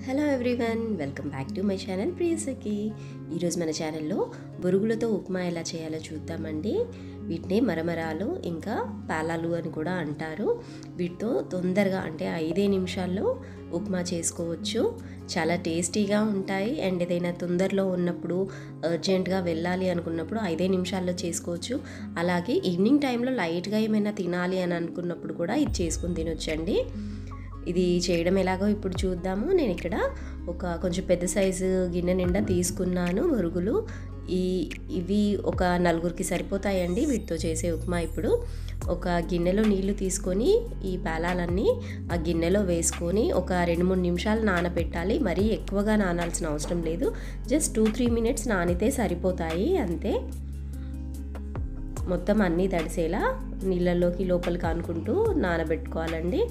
hello everyone welcome back to my channel Priyasakhi ఈరోజు మన ఛానల్లో బొరుగులతో ఉప్మా ఎలా చేయాలో చూద్దామండి వీటిని మరమరాలు ఇంకా పాలాలు అని కూడా అంటారు వీటితో తొందరగా అంటే ఐదే నిమిషాల్లో ఉప్మా చేసుకోవచ్చు చాలా టేస్టీగా ఉంటాయి అండ్ ఏదైనా తొందరలో ఉన్నప్పుడు అర్జెంటుగా వెళ్ళాలి అనుకున్నప్పుడు ఐదే నిమిషాల్లో చేసుకోవచ్చు అలాగే ఈవినింగ్ టైంలో లైట్గా ఏమైనా తినాలి అని అనుకున్నప్పుడు కూడా ఇది చేసుకుని తినొచ్చండి ఇది చేయడం ఎలాగో ఇప్పుడు చూద్దాము నేను ఇక్కడ ఒక కొంచెం పెద్ద సైజు గిన్నె నిండా తీసుకున్నాను బొరుగులు ఈ ఇవి ఒక నలుగురికి సరిపోతాయండి వీటితో చేసే ఉప్మా ఇప్పుడు ఒక గిన్నెలో నీళ్లు తీసుకొని ఈ పేలాలన్నీ ఆ గిన్నెలో వేసుకొని ఒక రెండు మూడు నిమిషాలు నానబెట్టాలి మరీ ఎక్కువగా నానాల్సిన అవసరం లేదు జస్ట్ టూ త్రీ మినిట్స్ నానితే సరిపోతాయి అంతే మొత్తం అన్నీ తడిసేలా నీళ్ళల్లోకి లోపలికి అనుకుంటూ నానబెట్టుకోవాలండి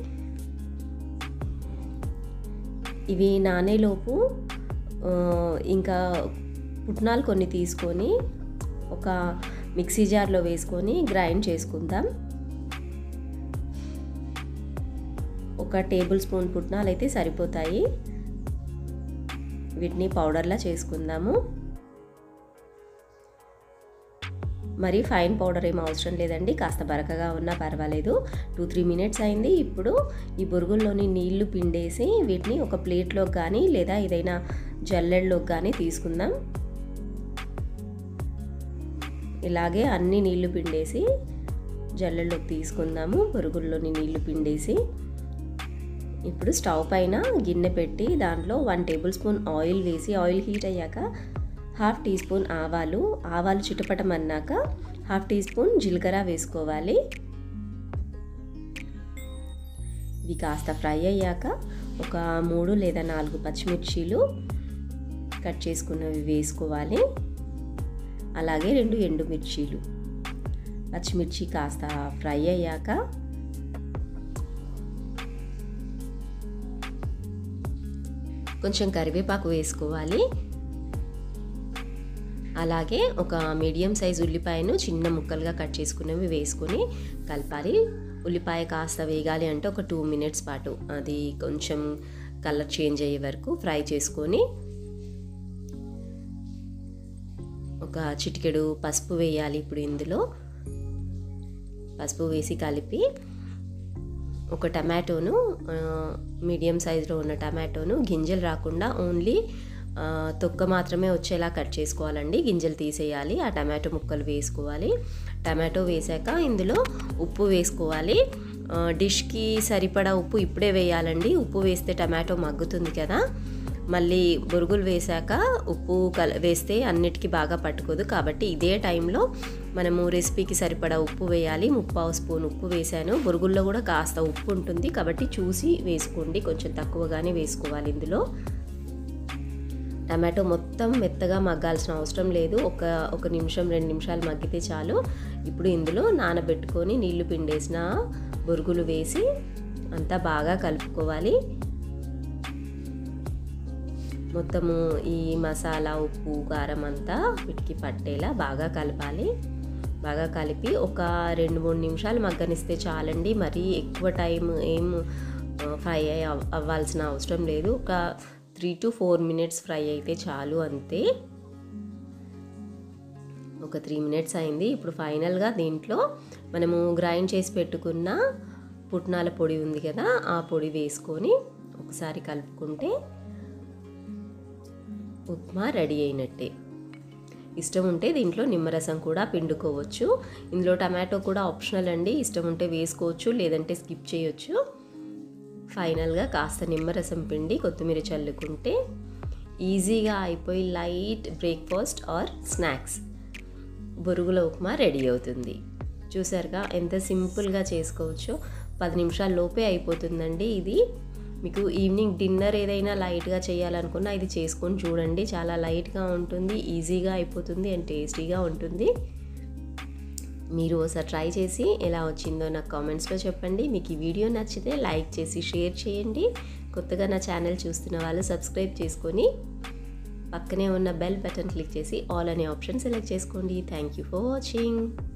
ఇవి నానేలోపు ఇంకా పుట్నాలు కొన్ని తీసుకొని ఒక మిక్సీ జార్లో వేసుకొని గ్రైండ్ చేసుకుందాం ఒక టేబుల్ స్పూన్ పుట్నాలు అయితే సరిపోతాయి వీటిని పౌడర్లా చేసుకుందాము మరి ఫైన్ పౌడర్ ఏం అవసరం లేదండి కాస్త బరకగా ఉన్నా పర్వాలేదు టూ త్రీ మినిట్స్ అయింది ఇప్పుడు ఈ బొరుగుల్లోని నీళ్లు పిండేసి వీటిని ఒక ప్లేట్లోకి కానీ లేదా ఏదైనా జల్లెడలోకి కానీ తీసుకుందాం ఇలాగే అన్ని నీళ్లు పిండేసి జల్లెడలోకి తీసుకుందాము బొరుగుల్లోని నీళ్లు పిండేసి ఇప్పుడు స్టవ్ పైన గిన్నె పెట్టి దాంట్లో వన్ టేబుల్ స్పూన్ ఆయిల్ వేసి ఆయిల్ హీట్ అయ్యాక హాఫ్ టీ స్పూన్ ఆవాలు ఆవాలు చిటపటమన్నాక హాఫ్ టీ స్పూన్ జీలకర్ర వేసుకోవాలి ఇవి కాస్త ఫ్రై అయ్యాక ఒక మూడు లేదా నాలుగు పచ్చిమిర్చీలు కట్ చేసుకున్నవి వేసుకోవాలి అలాగే రెండు ఎండుమిర్చీలు పచ్చిమిర్చి కాస్త ఫ్రై అయ్యాక కొంచెం కరివేపాకు వేసుకోవాలి అలాగే ఒక మీడియం సైజ్ ఉల్లిపాయను చిన్న ముక్కలుగా కట్ చేసుకున్నవి వేసుకొని కలపాలి ఉల్లిపాయ కాస్త వేగాలి అంటే ఒక టూ మినిట్స్ పాటు అది కొంచెం కలర్ చేంజ్ అయ్యే వరకు ఫ్రై చేసుకొని ఒక చిటికెడు పసుపు వేయాలి ఇప్పుడు ఇందులో పసుపు వేసి కలిపి ఒక టమాటోను మీడియం సైజులో ఉన్న టమాటోను గింజలు రాకుండా ఓన్లీ తొక్క మాత్రమే వచ్చేలా కట్ చేసుకోవాలండి గింజలు తీసేయాలి ఆ టమాటో ముక్కలు వేసుకోవాలి టమాటో వేసాక ఇందులో ఉప్పు వేసుకోవాలి డిష్కి సరిపడా ఉప్పు ఇప్పుడే వేయాలండి ఉప్పు వేస్తే టమాటో మగ్గుతుంది కదా మళ్ళీ బొరుగులు వేసాక ఉప్పు కల వేస్తే అన్నిటికీ బాగా పట్టుకోదు కాబట్టి ఇదే టైంలో మనము రెసిపీకి సరిపడా ఉప్పు వేయాలి ముప్పావు స్పూన్ ఉప్పు వేసాను బొరుగుల్లో కూడా కాస్త ఉప్పు ఉంటుంది కాబట్టి చూసి వేసుకోండి కొంచెం తక్కువగానే వేసుకోవాలి ఇందులో టమాటో మొత్తం మెత్తగా మగ్గాల్సిన అవసరం లేదు ఒక ఒక నిమిషం రెండు నిమిషాలు మగ్గితే చాలు ఇప్పుడు ఇందులో నానబెట్టుకొని నీళ్లు పిండేసిన బొరుగులు వేసి అంతా బాగా కలుపుకోవాలి మొత్తము ఈ మసాలా ఉప్పు కారం అంతా వీటికి పట్టేలా బాగా కలపాలి బాగా కలిపి ఒక రెండు మూడు నిమిషాలు మగ్గనిస్తే చాలండి మరీ ఎక్కువ టైం ఏం ఫ్రై అయ్యి అవ్వాల్సిన అవసరం లేదు ఒక three to four minutes fry అయితే చాలు అంతే ఒక త్రీ మినిట్స్ అయింది ఇప్పుడు ఫైనల్గా దీంట్లో మనము గ్రైండ్ చేసి పెట్టుకున్న పుట్నాల పొడి ఉంది కదా ఆ పొడి వేసుకొని ఒకసారి కలుపుకుంటే ఉప్మా రెడీ అయినట్టే ఇష్టం ఉంటే దీంట్లో నిమ్మరసం కూడా పిండుకోవచ్చు ఇందులో టమాటో కూడా ఆప్షనల్ అండి ఇష్టం ఉంటే వేసుకోవచ్చు లేదంటే స్కిప్ చేయొచ్చు ఫైనల్గా కాస్త నిమ్మరసం పిండి కొత్తిమీర చల్లుకుంటే ఈజీగా అయిపోయి లైట్ బ్రేక్ఫాస్ట్ ఆర్ స్నాక్స్ బొరుగుల ఉప్మా రెడీ అవుతుంది చూసారుగా ఎంత సింపుల్గా చేసుకోవచ్చో పది నిమిషాల లోపే అయిపోతుందండి ఇది మీకు ఈవినింగ్ డిన్నర్ ఏదైనా లైట్గా చేయాలనుకున్నా ఇది చేసుకొని చూడండి చాలా లైట్గా ఉంటుంది ఈజీగా అయిపోతుంది అండ్ టేస్టీగా ఉంటుంది మీరు ఒకసారి ట్రై చేసి ఎలా వచ్చిందో నాకు కామెంట్స్లో చెప్పండి మీకు ఈ వీడియో నచ్చితే లైక్ చేసి షేర్ చేయండి కొత్తగా నా ఛానల్ చూస్తున్న వాళ్ళు సబ్స్క్రైబ్ చేసుకొని పక్కనే ఉన్న బెల్ బటన్ క్లిక్ చేసి ఆల్ అనే ఆప్షన్ సెలెక్ట్ చేసుకోండి థ్యాంక్ యూ ఫర్ వాచింగ్